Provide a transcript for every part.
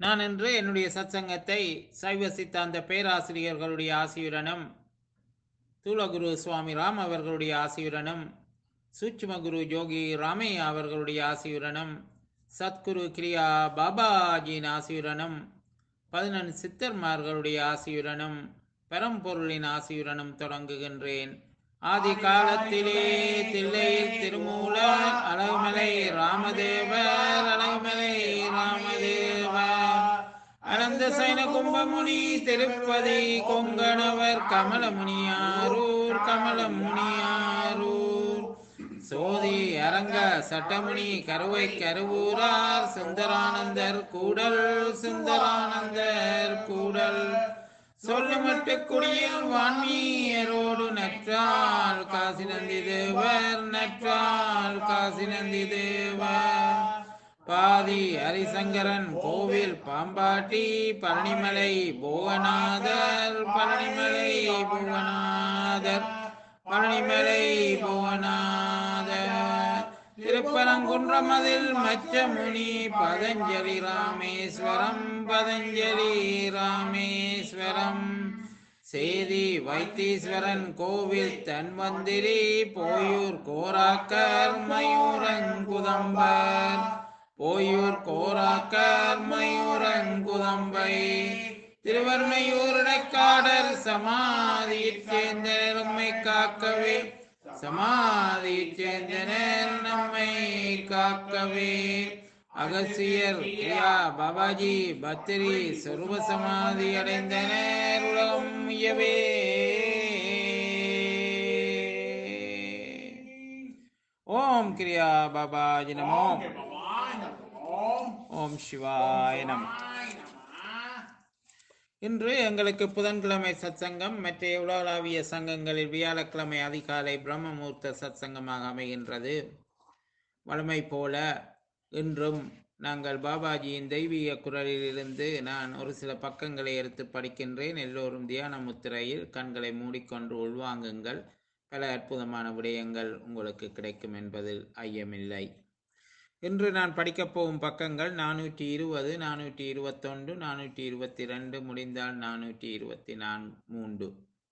நான் இன்று என்னுடைய சத்சங்கத்தை சைவ சித்தாந்த பேராசிரியர்களுடைய ஆசியுடனும் தூலகுரு சுவாமி ராம் அவர்களுடைய ஆசியுடனும் சூட்சும குரு ஜோகி ராமையா அவர்களுடைய ஆசியுடனும் சத்குரு கிரியா பாபாஜியின் ஆசியுடனும் பதினெண் சித்தர்மார்களுடைய ஆசியுடனும் பரம்பொருளின் ஆசியுடனும் தொடங்குகின்றேன் ஆதி காலத்திலே தில்லையில் திருமூலர் அழகுமலை ராமதேவர் அழகுமலை ராமதேவர் அனந்த சைன கும்பமுனி திருப்பதி கொங்கணவர் கமலமுனியாரூர் கமலமுனியாரூர் சோதி அரங்க சட்டமுனி கருவை கருவூரார் சுந்தரானந்தர் கூடல் சுந்தரானந்தர் கூடல் சொல்லுமட்டு குடியில் வான்மீயரோடு நற்றால் காசி நந்தி தேவர் நற்றால் காசி நந்தி தேவர் பாதி ஹரிசங்கரன் கோவில் பாம்பாட்டி பழனிமலை புவனாதர் பழனிமலை புவனாதர் பழனிமலை புவனாதர் திருப்பரங்குன்றமதில் மச்சமுனி பதஞ்சலி ராமேஸ்வரம் பதஞ்சலி ராமேஸ்வரம் சேதி வைத்தீஸ்வரன் கோவில் தன்வந்திரி போயூர் கோராக்கர் மயூரங்குதம்பர் போயூர் கோராக்கர் மயூரங்குதம்பை திருவர்ணையூர் இடைக்காடல் சமாதியைச் சேர்ந்த நம்மை காக்கவே சமாதியைச் சேர்ந்த நம்மை காக்கவே அகசியர் கிரியா பாபாஜி பத்திரி சொருப சமாதி அடைந்தனர் உலகம் உயவே ஓம் கிரியா பாபாஜி நமோ ஓம் சிவாய நம இன்று எங்களுக்கு புதன்கிழமை சத்சங்கம் மற்ற உலகளாவிய சங்கங்களில் வியாழக்கிழமை அதிகாலை பிரம்மமூர்த்த சத்சங்கமாக அமைகின்றது வழமை போல இன்றும் நாங்கள் பாபாஜியின் தெய்வீக குரலிலிருந்து நான் ஒரு சில பக்கங்களை எடுத்து படிக்கின்றேன் எல்லோரும் தியான முத்திரையில் கண்களை மூடிக்கொண்டு உள்வாங்குங்கள் பல அற்புதமான விடயங்கள் உங்களுக்கு கிடைக்கும் என்பதில் ஐயமில்லை இன்று நான் படிக்கப் போகும் பக்கங்கள் நானூற்றி இருபது நானூற்றி இருபத்தொன்று நானூற்றி இருபத்தி ரெண்டு முடிந்தால் நானூற்றி இருபத்தி நான் மூன்று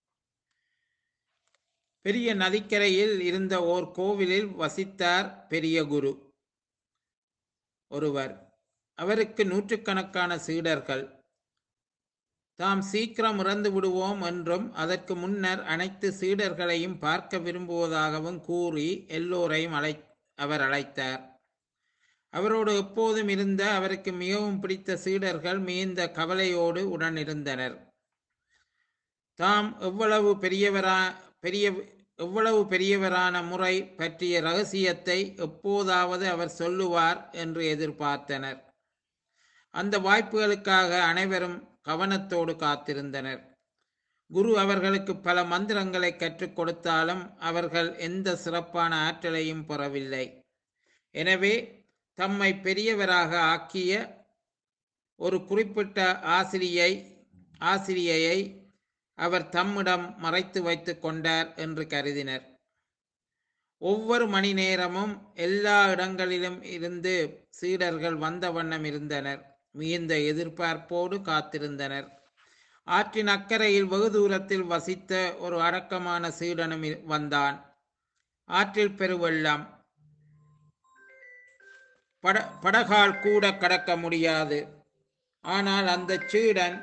பெரிய நதிக்கரையில் இருந்த ஓர் கோவிலில் வசித்தார் பெரிய குரு ஒருவர் அவருக்கு நூற்றுக்கணக்கான சீடர்கள் தாம் சீக்கிரம் இறந்து விடுவோம் என்றும் அதற்கு முன்னர் அனைத்து சீடர்களையும் பார்க்க விரும்புவதாகவும் கூறி எல்லோரையும் அழை அவர் அழைத்தார் அவரோடு எப்போதும் இருந்த அவருக்கு மிகவும் பிடித்த சீடர்கள் மிகுந்த கவலையோடு உடனிருந்தனர் தாம் எவ்வளவு பெரியவரா பெரிய எவ்வளவு பெரியவரான முறை பற்றிய ரகசியத்தை எப்போதாவது அவர் சொல்லுவார் என்று எதிர்பார்த்தனர் அந்த வாய்ப்புகளுக்காக அனைவரும் கவனத்தோடு காத்திருந்தனர் குரு அவர்களுக்கு பல மந்திரங்களை கற்றுக் கொடுத்தாலும் அவர்கள் எந்த சிறப்பான ஆற்றலையும் பெறவில்லை எனவே தம்மை பெரியவராக ஆக்கிய ஒரு குறிப்பிட்ட ஆசிரியை ஆசிரியையை அவர் தம்மிடம் மறைத்து வைத்து கொண்டார் என்று கருதினர் ஒவ்வொரு மணி நேரமும் எல்லா இடங்களிலும் இருந்து சீடர்கள் வந்த வண்ணம் இருந்தனர் மிகுந்த எதிர்பார்ப்போடு காத்திருந்தனர் ஆற்றின் அக்கறையில் வெகு தூரத்தில் வசித்த ஒரு அடக்கமான சீடனும் வந்தான் ஆற்றில் பெருவெள்ளம் பட படகால் கூட கடக்க முடியாது ஆனால் அந்த சீடன்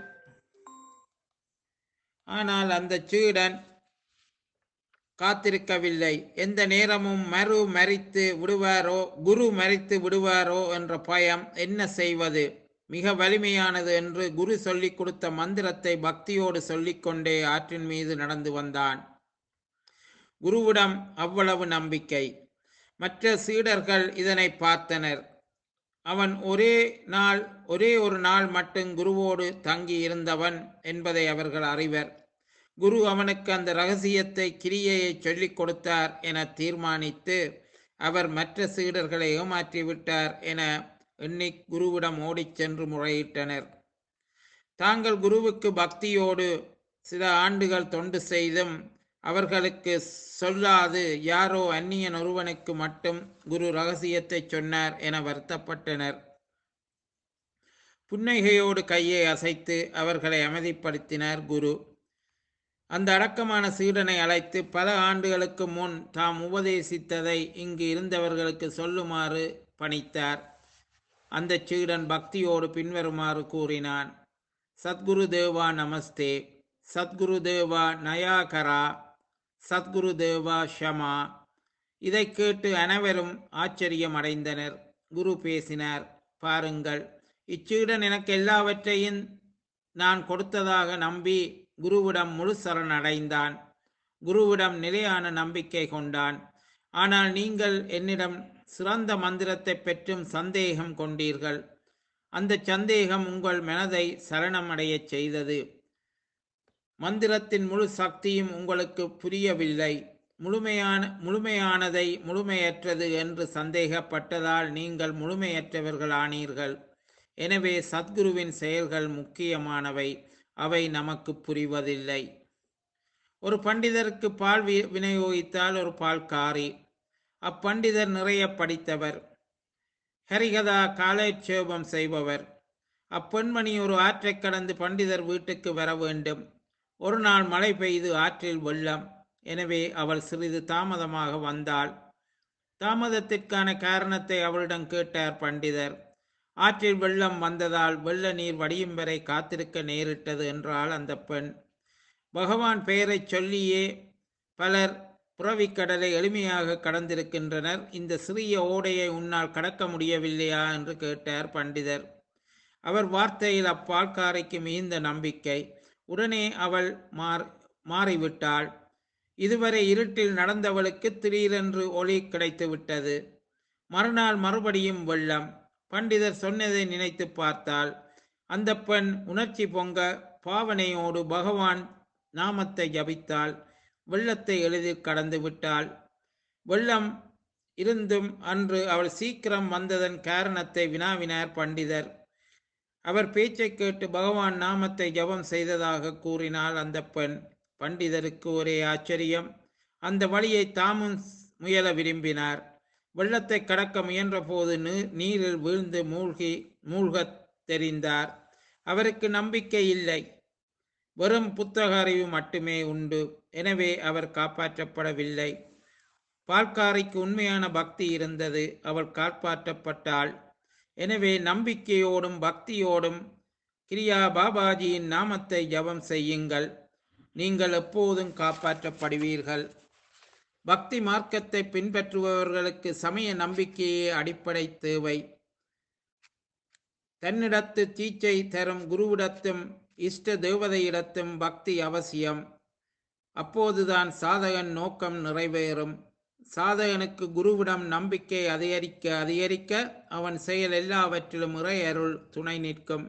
ஆனால் அந்த சீடன் காத்திருக்கவில்லை எந்த நேரமும் மறு மறித்து விடுவாரோ குரு மறித்து விடுவாரோ என்ற பயம் என்ன செய்வது மிக வலிமையானது என்று குரு சொல்லிக் கொடுத்த மந்திரத்தை பக்தியோடு சொல்லிக்கொண்டே ஆற்றின் மீது நடந்து வந்தான் குருவிடம் அவ்வளவு நம்பிக்கை மற்ற சீடர்கள் இதனை பார்த்தனர் அவன் ஒரே நாள் ஒரே ஒரு நாள் மட்டும் குருவோடு தங்கி இருந்தவன் என்பதை அவர்கள் அறிவர் குரு அவனுக்கு அந்த ரகசியத்தை கிரியையை சொல்லிக் கொடுத்தார் என தீர்மானித்து அவர் மற்ற சீடர்களை ஏமாற்றிவிட்டார் என எண்ணி குருவிடம் ஓடிச் சென்று முறையிட்டனர் தாங்கள் குருவுக்கு பக்தியோடு சில ஆண்டுகள் தொண்டு செய்தும் அவர்களுக்கு சொல்லாது யாரோ அந்நியன் ஒருவனுக்கு மட்டும் குரு ரகசியத்தை சொன்னார் என வருத்தப்பட்டனர் புன்னகையோடு கையை அசைத்து அவர்களை அமைதிப்படுத்தினார் குரு அந்த அடக்கமான சீடனை அழைத்து பல ஆண்டுகளுக்கு முன் தாம் உபதேசித்ததை இங்கு இருந்தவர்களுக்கு சொல்லுமாறு பணித்தார் அந்த சீடன் பக்தியோடு பின்வருமாறு கூறினான் சத்குரு தேவா நமஸ்தே சத்குரு தேவா நயாகரா சத்குரு தேவா ஷமா இதை கேட்டு அனைவரும் ஆச்சரியம் அடைந்தனர் குரு பேசினார் பாருங்கள் இச்சீடன் எனக்கு எல்லாவற்றையும் நான் கொடுத்ததாக நம்பி குருவிடம் முழு சரணடைந்தான் குருவிடம் நிலையான நம்பிக்கை கொண்டான் ஆனால் நீங்கள் என்னிடம் சிறந்த மந்திரத்தை பெற்றும் சந்தேகம் கொண்டீர்கள் அந்த சந்தேகம் உங்கள் மனதை சரணமடையச் செய்தது மந்திரத்தின் முழு சக்தியும் உங்களுக்கு புரியவில்லை முழுமையான முழுமையானதை முழுமையற்றது என்று சந்தேகப்பட்டதால் நீங்கள் முழுமையற்றவர்கள் ஆனீர்கள் எனவே சத்குருவின் செயல்கள் முக்கியமானவை அவை நமக்கு புரிவதில்லை ஒரு பண்டிதருக்கு பால் வி- விநியோகித்தால் ஒரு பால்காரி அப்பண்டிதர் நிறைய படித்தவர் ஹரிகதா காலட்சேபம் செய்பவர் அப்பெண்மணி ஒரு ஆற்றைக் கடந்து பண்டிதர் வீட்டுக்கு வர வேண்டும் ஒரு நாள் மழை பெய்து ஆற்றில் வெள்ளம் எனவே அவள் சிறிது தாமதமாக வந்தாள் தாமதத்திற்கான காரணத்தை அவளிடம் கேட்டார் பண்டிதர் ஆற்றில் வெள்ளம் வந்ததால் வெள்ள நீர் வடியும் வரை காத்திருக்க நேரிட்டது என்றாள் அந்த பெண் பகவான் பெயரைச் சொல்லியே பலர் புறவிக்கடலை எளிமையாக கடந்திருக்கின்றனர் இந்த சிறிய ஓடையை உன்னால் கடக்க முடியவில்லையா என்று கேட்டார் பண்டிதர் அவர் வார்த்தையில் அப்பால்காரைக்கு மிகுந்த நம்பிக்கை உடனே அவள் மார் மாறிவிட்டாள் இதுவரை இருட்டில் நடந்தவளுக்கு திடீரென்று ஒளி கிடைத்து விட்டது மறுநாள் மறுபடியும் வெள்ளம் பண்டிதர் சொன்னதை நினைத்து பார்த்தாள் அந்த பெண் உணர்ச்சி பொங்க பாவனையோடு பகவான் நாமத்தை ஜபித்தாள் வெள்ளத்தை எளிதில் கடந்து விட்டாள் வெள்ளம் இருந்தும் அன்று அவள் சீக்கிரம் வந்ததன் காரணத்தை வினாவினார் பண்டிதர் அவர் பேச்சைக் கேட்டு பகவான் நாமத்தை ஜபம் செய்ததாக கூறினாள் அந்த பெண் பண்டிதருக்கு ஒரே ஆச்சரியம் அந்த வழியை தாமும் முயல விரும்பினார் வெள்ளத்தை கடக்க முயன்றபோது நீ- நீரில் வீழ்ந்து மூழ்கி மூழ்கத் தெரிந்தார் அவருக்கு நம்பிக்கை இல்லை வெறும் புத்தக அறிவு மட்டுமே உண்டு எனவே அவர் காப்பாற்றப்படவில்லை பால்காரிக்கு உண்மையான பக்தி இருந்தது அவள் காப்பாற்றப்பட்டாள் எனவே நம்பிக்கையோடும் பக்தியோடும் கிரியா பாபாஜியின் நாமத்தை ஜபம் செய்யுங்கள் நீங்கள் எப்போதும் காப்பாற்றப்படுவீர்கள் பக்தி மார்க்கத்தை பின்பற்றுபவர்களுக்கு சமய நம்பிக்கையே அடிப்படை தேவை தன்னிடத்து தீச்சை தரும் குருவிடத்தும் இஷ்ட தேவதையிடத்தும் பக்தி அவசியம் அப்போதுதான் சாதகன் நோக்கம் நிறைவேறும் சாதகனுக்கு குருவிடம் நம்பிக்கை அதிகரிக்க அதிகரிக்க அவன் செயல் எல்லாவற்றிலும் இறை அருள் துணை நிற்கும்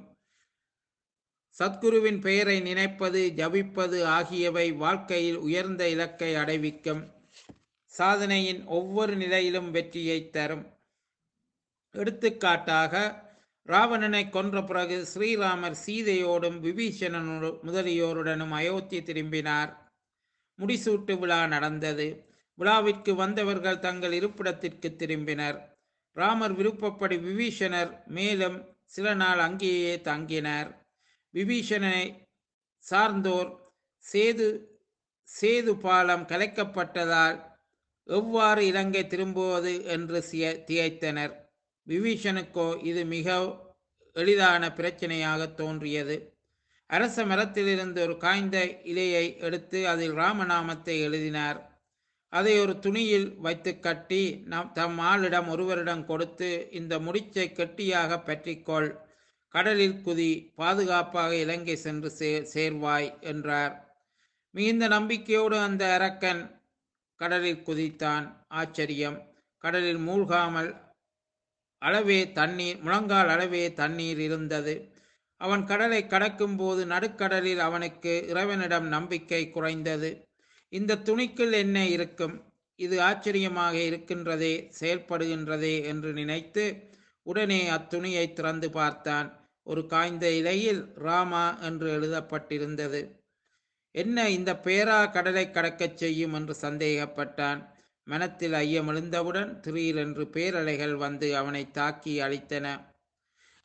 சத்குருவின் பெயரை நினைப்பது ஜபிப்பது ஆகியவை வாழ்க்கையில் உயர்ந்த இலக்கை அடைவிக்கும் சாதனையின் ஒவ்வொரு நிலையிலும் வெற்றியை தரும் எடுத்துக்காட்டாக ராவணனை கொன்ற பிறகு ஸ்ரீராமர் சீதையோடும் விபீஷணனோடு முதலியோருடனும் அயோத்தி திரும்பினார் முடிசூட்டு விழா நடந்தது விழாவிற்கு வந்தவர்கள் தங்கள் இருப்பிடத்திற்கு திரும்பினர் ராமர் விருப்பப்படி விபீஷணர் மேலும் சில நாள் அங்கேயே தங்கினார் விபீஷணனை சார்ந்தோர் சேது சேது பாலம் கலைக்கப்பட்டதால் எவ்வாறு இலங்கை திரும்புவது என்று சிய- திகைத்தனர் விபீஷனுக்கோ இது மிக எளிதான பிரச்சனையாக தோன்றியது அரச மரத்திலிருந்து ஒரு காய்ந்த இலையை எடுத்து அதில் ராமநாமத்தை எழுதினார் அதை ஒரு துணியில் வைத்து கட்டி நம் தம் ஆளிடம் ஒருவரிடம் கொடுத்து இந்த முடிச்சை கெட்டியாக பற்றிக்கொள் கடலில் குதி பாதுகாப்பாக இலங்கை சென்று சே சேர்வாய் என்றார் மிகுந்த நம்பிக்கையோடு அந்த அரக்கன் கடலில் குதித்தான் ஆச்சரியம் கடலில் மூழ்காமல் அளவே தண்ணீர் முழங்கால் அளவே தண்ணீர் இருந்தது அவன் கடலை கடக்கும்போது நடுக்கடலில் அவனுக்கு இறைவனிடம் நம்பிக்கை குறைந்தது இந்த துணிக்குள் என்ன இருக்கும் இது ஆச்சரியமாக இருக்கின்றதே செயல்படுகின்றதே என்று நினைத்து உடனே அத்துணியை திறந்து பார்த்தான் ஒரு காய்ந்த இலையில் ராமா என்று எழுதப்பட்டிருந்தது என்ன இந்த பேரா கடலை கடக்கச் செய்யும் என்று சந்தேகப்பட்டான் மனத்தில் ஐயம் எழுந்தவுடன் திடீரென்று பேரலைகள் வந்து அவனை தாக்கி அழித்தன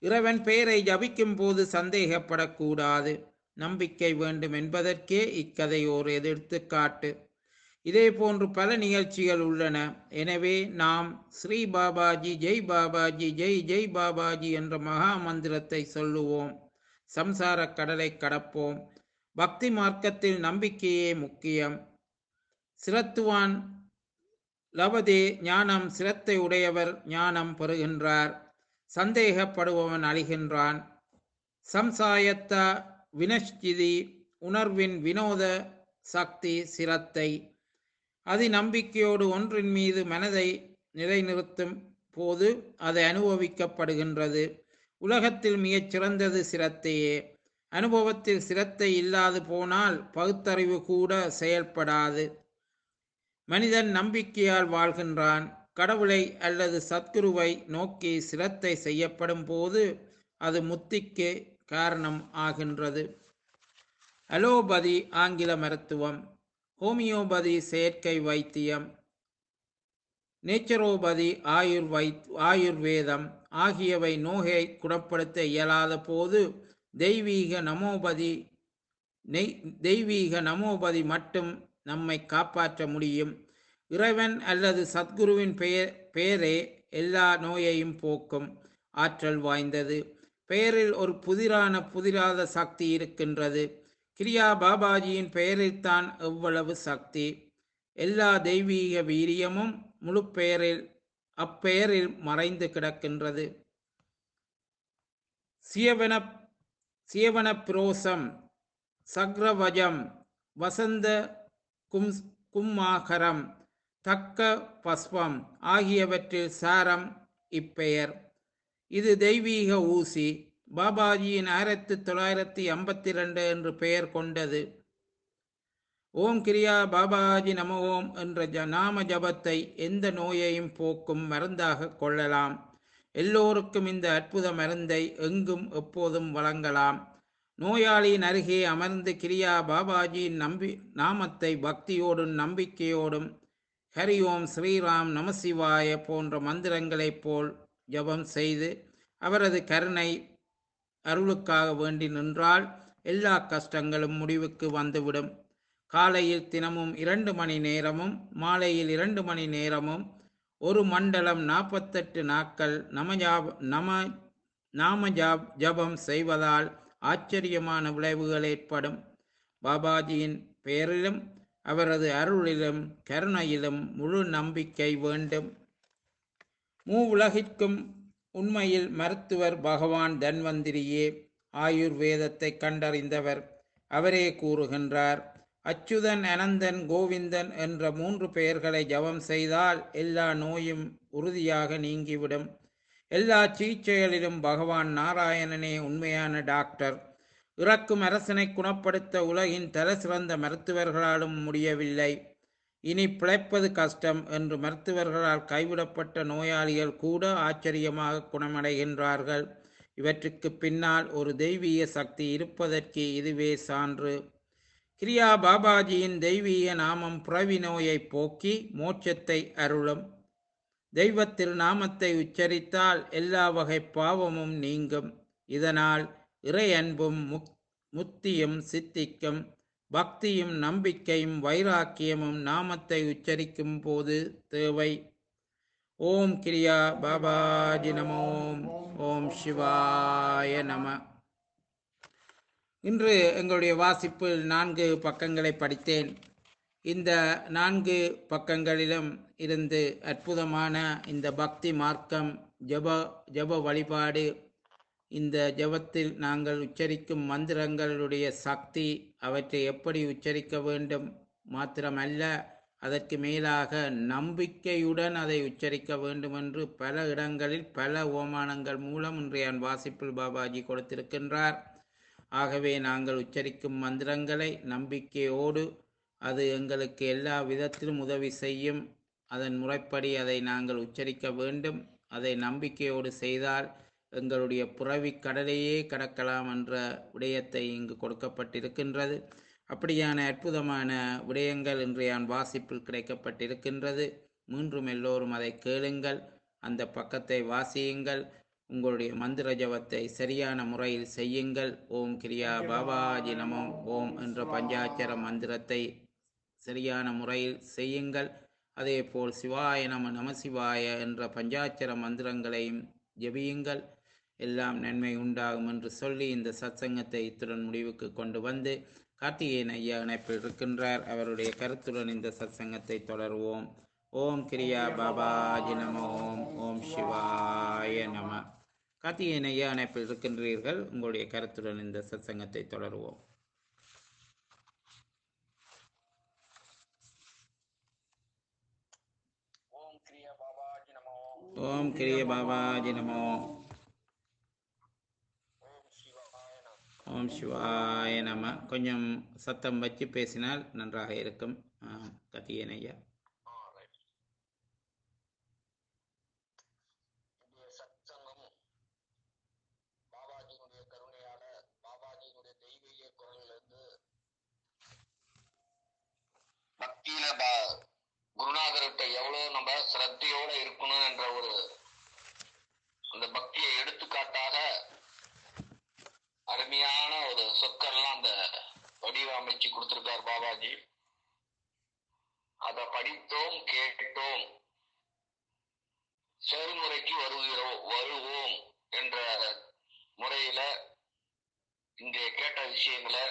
இறைவன் பெயரை ஜபிக்கும் போது சந்தேகப்படக்கூடாது நம்பிக்கை வேண்டும் என்பதற்கே இக்கதை ஓர் எடுத்துக்காட்டு இதே போன்று பல நிகழ்ச்சிகள் உள்ளன எனவே நாம் ஸ்ரீ பாபாஜி ஜெய் பாபாஜி ஜெய் ஜெய் பாபாஜி என்ற மகா மந்திரத்தை சொல்லுவோம் சம்சார கடலை கடப்போம் பக்தி மார்க்கத்தில் நம்பிக்கையே முக்கியம் சிரத்துவான் லவதே ஞானம் சிரத்தை உடையவர் ஞானம் பெறுகின்றார் சந்தேகப்படுபவன் அழிகின்றான் சம்சாயத்த வினஷ்டிதி உணர்வின் வினோத சக்தி சிரத்தை அதி நம்பிக்கையோடு ஒன்றின் மீது மனதை நிலைநிறுத்தும் போது அது அனுபவிக்கப்படுகின்றது உலகத்தில் மிகச் சிறந்தது சிரத்தையே அனுபவத்தில் சிரத்தை இல்லாது போனால் பகுத்தறிவு கூட செயல்படாது மனிதன் நம்பிக்கையால் வாழ்கின்றான் கடவுளை அல்லது சத்குருவை நோக்கி சிரத்தை செய்யப்படும் போது அது முத்திக்கு காரணம் ஆகின்றது அலோபதி ஆங்கில மருத்துவம் ஹோமியோபதி செயற்கை வைத்தியம் நேச்சுரோபதி ஆயுர் வை ஆயுர்வேதம் ஆகியவை நோயை குணப்படுத்த இயலாத போது தெய்வீக நமோபதி நெய் தெய்வீக நமோபதி மட்டும் நம்மை காப்பாற்ற முடியும் இறைவன் அல்லது சத்குருவின் பெயர் பெயரே எல்லா நோயையும் போக்கும் ஆற்றல் வாய்ந்தது பெயரில் ஒரு புதிரான புதிராத சக்தி இருக்கின்றது கிரியா பாபாஜியின் பெயரில்தான் எவ்வளவு சக்தி எல்லா தெய்வீக வீரியமும் முழு பெயரில் அப்பெயரில் மறைந்து கிடக்கின்றது சியவன சியவன புரோசம் சக்ரவஜம் வசந்த கும் கும்மாகரம் தக்க பஸ்பம் ஆகியவற்றில் சாரம் இப்பெயர் இது தெய்வீக ஊசி பாபாஜியின் ஆயிரத்தி தொள்ளாயிரத்தி ஐம்பத்தி ரெண்டு என்று பெயர் கொண்டது ஓம் கிரியா பாபாஜி நம ஓம் என்ற ஜ நாம ஜபத்தை எந்த நோயையும் போக்கும் மருந்தாக கொள்ளலாம் எல்லோருக்கும் இந்த அற்புத மருந்தை எங்கும் எப்போதும் வழங்கலாம் நோயாளியின் அருகே அமர்ந்து கிரியா பாபாஜியின் நம்பி நாமத்தை பக்தியோடும் நம்பிக்கையோடும் ஹரி ஓம் ஸ்ரீராம் நமசிவாய போன்ற மந்திரங்களைப் போல் ஜபம் செய்து அவரது கருணை அருளுக்காக வேண்டி நின்றால் எல்லா கஷ்டங்களும் முடிவுக்கு வந்துவிடும் காலையில் தினமும் இரண்டு மணி நேரமும் மாலையில் இரண்டு மணி நேரமும் ஒரு மண்டலம் நாற்பத்தெட்டு நாட்கள் நமஜாப் நம நாம ஜாப் ஜபம் செய்வதால் ஆச்சரியமான விளைவுகள் ஏற்படும் பாபாஜியின் பெயரிலும் அவரது அருளிலும் கருணையிலும் முழு நம்பிக்கை வேண்டும் மூ உலகிற்கும் உண்மையில் மருத்துவர் பகவான் தன்வந்திரியே ஆயுர்வேதத்தை கண்டறிந்தவர் அவரே கூறுகின்றார் அச்சுதன் அனந்தன் கோவிந்தன் என்ற மூன்று பெயர்களை ஜபம் செய்தால் எல்லா நோயும் உறுதியாக நீங்கிவிடும் எல்லா சிகிச்சைகளிலும் பகவான் நாராயணனே உண்மையான டாக்டர் இறக்கும் அரசனை குணப்படுத்த உலகின் தலசிறந்த மருத்துவர்களாலும் முடியவில்லை இனி பிழைப்பது கஷ்டம் என்று மருத்துவர்களால் கைவிடப்பட்ட நோயாளிகள் கூட ஆச்சரியமாக குணமடைகின்றார்கள் இவற்றுக்கு பின்னால் ஒரு தெய்வீக சக்தி இருப்பதற்கு இதுவே சான்று கிரியா பாபாஜியின் தெய்வீக நாமம் புறவி நோயை போக்கி மோட்சத்தை அருளும் தெய்வத்தில் நாமத்தை உச்சரித்தால் எல்லா வகை பாவமும் நீங்கும் இதனால் இறை அன்பும் முக் முத்தியும் சித்திக்கும் பக்தியும் நம்பிக்கையும் வைராக்கியமும் நாமத்தை உச்சரிக்கும் போது தேவை ஓம் கிரியா பாபாஜி நமோம் ஓம் சிவாய நம இன்று எங்களுடைய வாசிப்பில் நான்கு பக்கங்களை படித்தேன் இந்த நான்கு பக்கங்களிலும் இருந்து அற்புதமான இந்த பக்தி மார்க்கம் ஜப ஜப வழிபாடு இந்த ஜபத்தில் நாங்கள் உச்சரிக்கும் மந்திரங்களுடைய சக்தி அவற்றை எப்படி உச்சரிக்க வேண்டும் மாத்திரமல்ல அதற்கு மேலாக நம்பிக்கையுடன் அதை உச்சரிக்க வேண்டும் என்று பல இடங்களில் பல ஓமானங்கள் மூலம் இன்றைய வாசிப்பில் பாபாஜி கொடுத்திருக்கின்றார் ஆகவே நாங்கள் உச்சரிக்கும் மந்திரங்களை நம்பிக்கையோடு அது எங்களுக்கு எல்லா விதத்திலும் உதவி செய்யும் அதன் முறைப்படி அதை நாங்கள் உச்சரிக்க வேண்டும் அதை நம்பிக்கையோடு செய்தால் எங்களுடைய புறவி கடலையே கடக்கலாம் என்ற விடயத்தை இங்கு கொடுக்கப்பட்டிருக்கின்றது அப்படியான அற்புதமான விடயங்கள் இன்றைய வாசிப்பில் கிடைக்கப்பட்டிருக்கின்றது மீண்டும் எல்லோரும் அதை கேளுங்கள் அந்த பக்கத்தை வாசியுங்கள் உங்களுடைய மந்திர ஜபத்தை சரியான முறையில் செய்யுங்கள் ஓம் கிரியா பாபாஜி நமோ ஓம் என்ற பஞ்சாட்சர மந்திரத்தை சரியான முறையில் செய்யுங்கள் அதேபோல் சிவாய நம நம சிவாய என்ற பஞ்சாட்சர மந்திரங்களையும் ஜெபியுங்கள் எல்லாம் நன்மை உண்டாகும் என்று சொல்லி இந்த சத்சங்கத்தை இத்துடன் முடிவுக்கு கொண்டு வந்து கார்த்திகேயன் ஐயா இணைப்பில் இருக்கின்றார் அவருடைய கருத்துடன் இந்த சத்சங்கத்தை தொடருவோம் ஓம் கிரியா பாபாஜி நம ஓம் ஓம் சிவாய நம கார்த்திகேயன் ஐயா இணைப்பில் இருக்கின்றீர்கள் உங்களுடைய கருத்துடன் இந்த சத்சங்கத்தை தொடருவோம் ஓம் கிரிய பாபாஜி நமோ ஓம் கிரிய பாபாஜி நமோ ஓம் சிவாய நம ஓம் சிவாய நம கொஞ்சம் சத்தம் வச்சு பேசினால் நன்றாக இருக்கும் ஆ, கார்த்திகேயன் ஐயா ஆ ரைட் இன்றைய சத்சங்கம் பாபாஜியினுடைய கருணையால பாபாஜியினுடைய தெய்வீக குரல்ல இருந்து பக்தியில பா குருநாதர்கிட்ட எவ்வளவு நம்ம சிரத்தையோட இருக்கணும் என்ற ஒரு அந்த பக்தியை எடுத்துக்காட்டாக அருமையான ஒரு சொற்கள்லாம் அந்த வடிவமைச்சு கொடுத்திருக்கார் பாபாஜி அதை படித்தோம் கேட்டோம் செயல்முறைக்கு வருகிறோம் வருவோம் என்ற முறையில இங்கே கேட்ட விஷயங்களை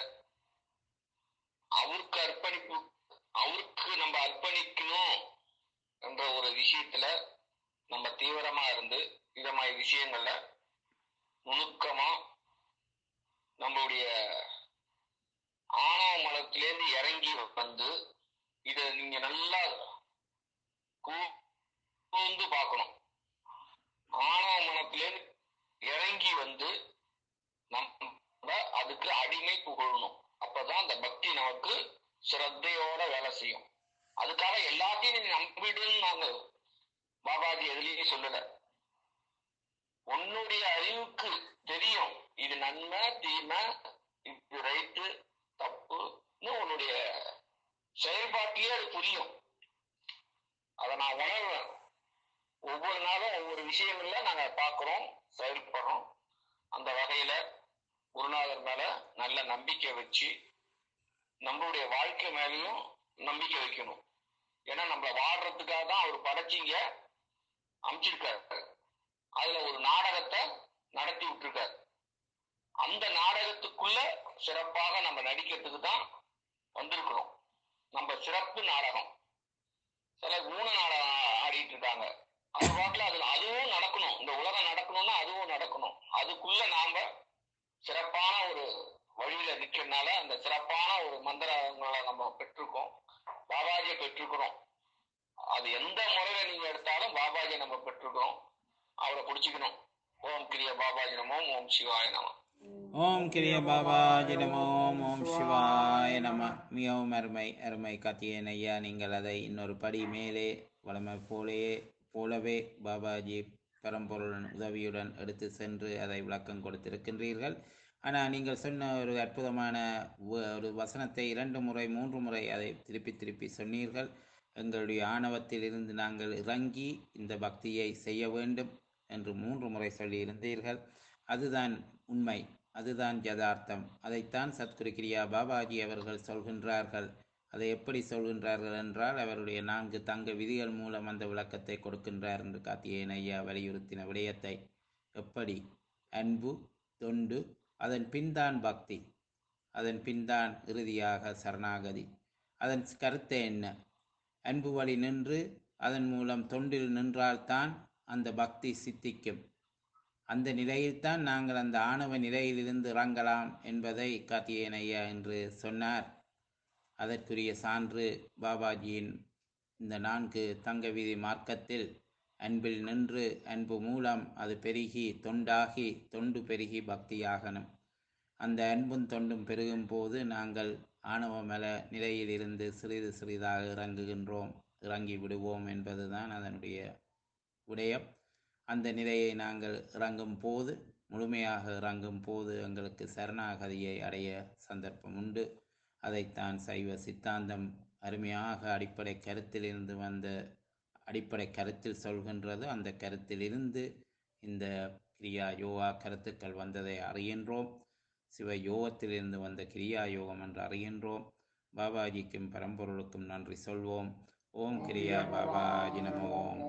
அவருக்கு அர்ப்பணிப்பு அவருக்கு நம்ம அர்ப்பணிக்கணும் என்ற ஒரு விஷயத்துல நம்ம தீவிரமா இருந்து இத மாதிரி விஷயங்கள்ல நுணுக்கமா நம்மளுடைய ஆணவ மலத்திலேருந்து இறங்கி வந்து இத நீங்க நல்லா கூ- கூர்ந்து பார்க்கணும் ஆணவ மனத்திலேருந்து இறங்கி வந்து நம்ம அதுக்கு அடிமை புகழணும் அப்பதான் அந்த பக்தி நமக்கு சிரத்தையோட வேலை செய்யும் அதுக்காக எல்லாத்தையும் நீ நம்பிடுன்னு நாங்க பாபாஜி எதுலயும் சொல்லல உன்னுடைய அறிவுக்கு தெரியும் இது நன்மை தீமை இது ரைட்டு தப்புன்னு உன்னுடைய செயல்பாட்டிலே அது புரியும் அதை நான் உணர்வேன் ஒவ்வொரு நாளும் ஒவ்வொரு விஷயங்கள்ல நாங்க பார்க்கிறோம் செயல்படுறோம் அந்த வகையில குருநாதர் மேல நல்ல நம்பிக்கை வச்சு நம்மளுடைய வாழ்க்கை மேலயும் நம்பிக்கை வைக்கணும் ஏன்னா நம்மள வாழ்றதுக்காக தான் அவர் படைச்சிங்க அமைச்சிருக்காரு அதுல ஒரு நாடகத்தை நடத்தி விட்டுருக்காரு அந்த நாடகத்துக்குள்ள சிறப்பாக நம்ம நடிக்கிறதுக்கு தான் வந்திருக்கிறோம் நம்ம சிறப்பு நாடகம் சில ஊன நாடகம் ஆடிட்டு இருக்காங்க அந்த பாட்டுல அது அதுவும் நடக்கணும் இந்த உலகம் நடக்கணும்னா அதுவும் நடக்கணும் அதுக்குள்ள நாம சிறப்பான ஒரு வழியில நிக்கிறதுனால அந்த சிறப்பான ஒரு மந்திரங்களை நம்ம பெற்றிருக்கோம் பாபாஜியை பெற்றிருக்கிறோம் அது எந்த முறையில நீங்க எடுத்தாலும் பாபாஜியை நம்ம பெற்றிருக்கிறோம் அவரை பிடிச்சிக்கணும் ஓம் கிரிய பாபாஜி நமோ ஓம் சிவாய நம ஓம் கிரிய பாபாஜி நமோ ஓம் ஓம் சிவாய நம மிகவும் அருமை அருமை கார்த்திகேயன் ஐயா நீங்கள் அதை இன்னொரு படி மேலே வளமை போலே போலவே பாபாஜி பரம்பொருளின் உதவியுடன் எடுத்து சென்று அதை விளக்கம் கொடுத்திருக்கின்றீர்கள் ஆனால் நீங்கள் சொன்ன ஒரு அற்புதமான வ- ஒரு வசனத்தை இரண்டு முறை மூன்று முறை அதை திருப்பி திருப்பி சொன்னீர்கள் எங்களுடைய ஆணவத்தில் இருந்து நாங்கள் இறங்கி இந்த பக்தியை செய்ய வேண்டும் என்று மூன்று முறை சொல்லியிருந்தீர்கள் அதுதான் உண்மை அதுதான் யதார்த்தம் அதைத்தான் சத்குரு கிரியா பாபாஜி அவர்கள் சொல்கின்றார்கள் அதை எப்படி சொல்கின்றார்கள் என்றால் அவருடைய நான்கு தங்க விதிகள் மூலம் அந்த விளக்கத்தை கொடுக்கின்றார் என்று கார்த்திகேயன் ஐயா வலியுறுத்தின விடயத்தை எப்படி அன்பு தொண்டு அதன் பின்தான் பக்தி அதன் பின்தான் இறுதியாக சரணாகதி அதன் கருத்து என்ன அன்பு வழி நின்று அதன் மூலம் தொண்டில் நின்றால்தான் அந்த பக்தி சித்திக்கும் அந்த நிலையில்தான் நாங்கள் அந்த ஆணவ நிலையிலிருந்து இறங்கலாம் என்பதை கார்த்திகேயன் ஐயா என்று சொன்னார் அதற்குரிய சான்று பாபாஜியின் இந்த நான்கு தங்க விதி மார்க்கத்தில் அன்பில் நின்று அன்பு மூலம் அது பெருகி தொண்டாகி தொண்டு பெருகி பக்தியாகணும் அந்த அன்பும் தொண்டும் பெருகும் போது நாங்கள் ஆணவமல நிலையிலிருந்து சிறிது சிறிதாக இறங்குகின்றோம் இறங்கி விடுவோம் என்பதுதான் அதனுடைய விடயம் அந்த நிலையை நாங்கள் இறங்கும் போது முழுமையாக இறங்கும் போது எங்களுக்கு சரணாகதியை அடைய சந்தர்ப்பம் உண்டு அதைத்தான் சைவ சித்தாந்தம் அருமையாக அடிப்படை கருத்திலிருந்து வந்த அடிப்படை கருத்தில் சொல்கின்றது அந்த கருத்திலிருந்து இந்த கிரியா யோகா கருத்துக்கள் வந்ததை அறிகின்றோம் சிவ யோகத்திலிருந்து வந்த கிரியா யோகம் என்று அறிகின்றோம் பாபாஜிக்கும் பரம்பொருளுக்கும் நன்றி சொல்வோம் ஓம் கிரியா பாபாஜி நம ஓம்